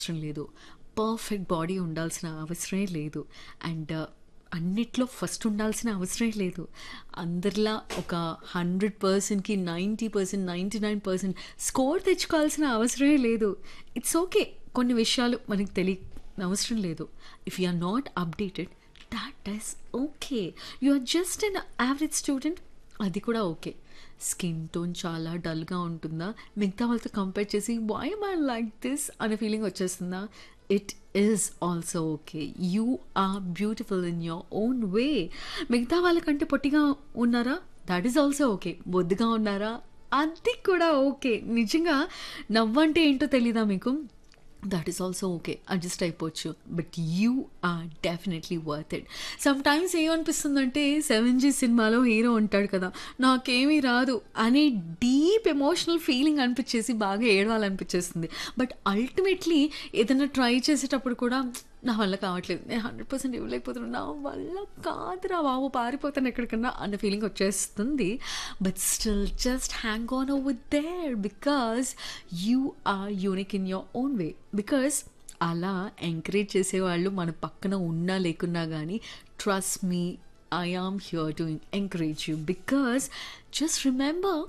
అవసరం లేదు perfect body ఉండాల్సిన అవసరమే లేదు అండ్ అన్నిట్లో ఫస్ట్ ఉండాల్సిన అవసరమే లేదు అందరిలా ఒక హండ్రెడ్ పర్సెంట్కి ninety percent ninety nine percent score తెచ్చుకోవాల్సిన అవసరమే లేదు ఇట్స్ ఓకే కొన్ని విషయాలు మనకి తెలియ అవసరం లేదు if you are not updated that is okay you are just an average student అది కూడా ఓకే స్కిన్ టోన్ చాలా డల్గా ఉంటుందా మిగతా వాళ్ళతో కంపేర్ చేసి వై ఐ లైక్ దిస్ అనే ఫీలింగ్ వచ్చేస్తుందా it is also okay you are beautiful in your own way మిగతా వాళ్ళకంటే పొట్టిగా ఉన్నారా దట్ ఈస్ ఆల్సో ఓకే బొద్దుగా ఉన్నారా అది కూడా ఓకే నిజంగా నవ్వంటే ఏంటో తెలీదా మీకు that is also okay adjust అయిపోవచ్చు but you are definitely worth it sometimes ఏమనిపిస్తుందంటే సెవెన్ జీ సినిమాలో హీరో ఉంటాడు కదా నాకేమీ రాదు అనే డీప్ ఎమోషనల్ ఫీలింగ్ అనిపించేసి బాగా ఏడవాలనిపించేస్తుంది బట్ అల్టిమేట్లీ ఏదైనా ట్రై చేసేటప్పుడు కూడా నా వల్ల కావట్లేదు నేను హండ్రెడ్ పర్సెంట్ ఇవ్వలేకపోతున్నాను నా వల్ల కాదురా బాబు పారిపోతాను ఎక్కడికన్నా అన్న ఫీలింగ్ వచ్చేస్తుంది but still just hang on with there because you are unique in your own way because అలా ఎంకరేజ్ చేసేవాళ్ళు మన పక్కన ఉన్నా లేకున్నా కానీ trust me I am here to encourage you because just remember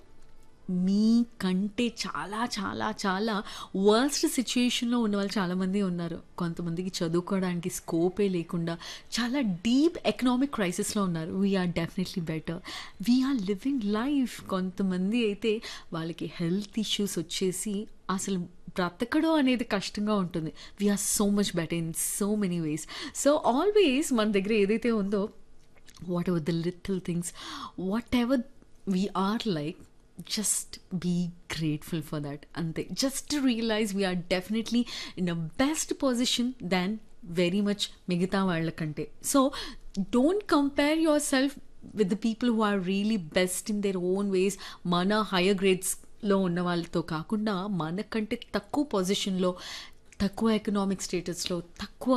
మీ కంటే చాలా చాలా చాలా వర్స్ట్ సిచ్యుయేషన్లో ఉన్న వాళ్ళు చాలామంది ఉన్నారు కొంతమందికి చదువుకోవడానికి స్కోపే లేకుండా చాలా డీప్ ఎకనామిక్ క్రైసిస్లో ఉన్నారు we are definitely better we are living life కొంతమంది అయితే వాళ్ళకి హెల్త్ ఇష్యూస్ వచ్చేసి అసలు బ్రతకడం అనేది కష్టంగా ఉంటుంది we are so much better in so many ways so always మన దగ్గర ఏదైతే ఉందో whatever the little things whatever we are like just be grateful for that ante just to realize we are definitely in a best position than very much మిగతా వాళ్ళకంటే so don't compare yourself with the people who are really best in their own ways మన higher గ్రేడ్స్లో ఉన్న వాళ్ళతో కాకుండా మనకంటే తక్కువ పొజిషన్లో తక్కువ ఎకనామిక్ స్టేటస్లో తక్కువ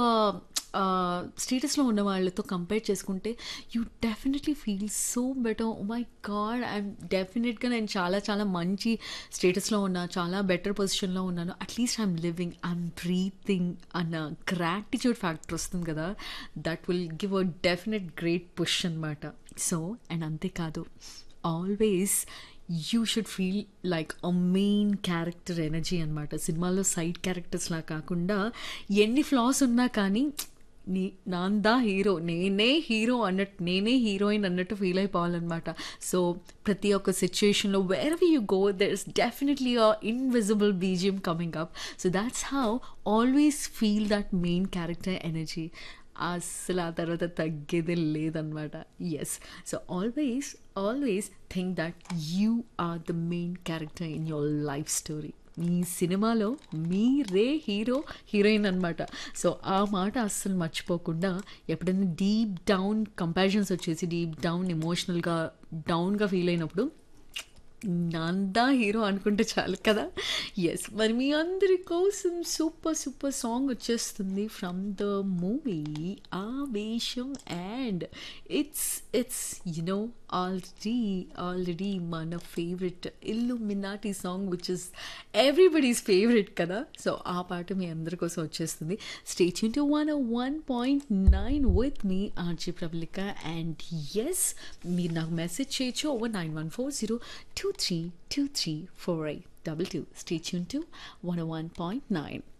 స్టేటస్లో ఉన్న వాళ్ళతో కంపేర్ చేసుకుంటే you definitely feel so better oh my god I'm డెఫినెట్గా నేను చాలా చాలా మంచి స్టేటస్లో ఉన్నా చాలా బెటర్ పొజిషన్లో ఉన్నాను at least I'm living I'm breathing అన్న గ్రాటిట్యూడ్ ఫ్యాక్టర్ వస్తుంది కదా that will give a definite great push అనమాట సో అండ్ అంతేకాదు always you should feel like a main character energy అనమాట సినిమాలో సైడ్ క్యారెక్టర్స్లా కాకుండా ఎన్ని ఫ్లాస్ ఉన్నా కానీ నీ నాందా హీరో నేనే హీరో అన్నట్టు నేనే హీరోయిన్ అన్నట్టు ఫీల్ అయిపోవాలన్నమాట సో ప్రతి ఒక్క సిచ్యుయేషన్లో where you go there is definitely a invisible BGM coming up so that's how always feel that main character energy అసలు ఆ తర్వాత తగ్గేదే లేదనమాట yes so always always think that you are the main character in your life story మీ సినిమాలో మీరే hero heroine అనమాట so ఆ మాట అస్సలు మర్చిపోకుండా ఎప్పుడైనా డీప్ డౌన్ కంపారిజన్స్ వచ్చేసి డీప్ డౌన్ ఎమోషనల్గా డౌన్గా ఫీల్ అయినప్పుడు నందా హీరో అనుకుంటే చాలు కదా ఎస్ మరి మీ అందరి కోసం సూపర్ సూపర్ సాంగ్ వచ్చేస్తుంది from the movie Aavesham and it's it's you know already already మన favourite Illuminati song which is everybody's favourite కదా సో ఆ పాట మీ అందరి కోసం వచ్చేస్తుంది stay tuned to one one point nine with me RJ Prabalika and yes మీరు నాకు మెసేజ్ చేయొచ్చు over nine one four zero two three two three four eight double two stay tuned to one one point nine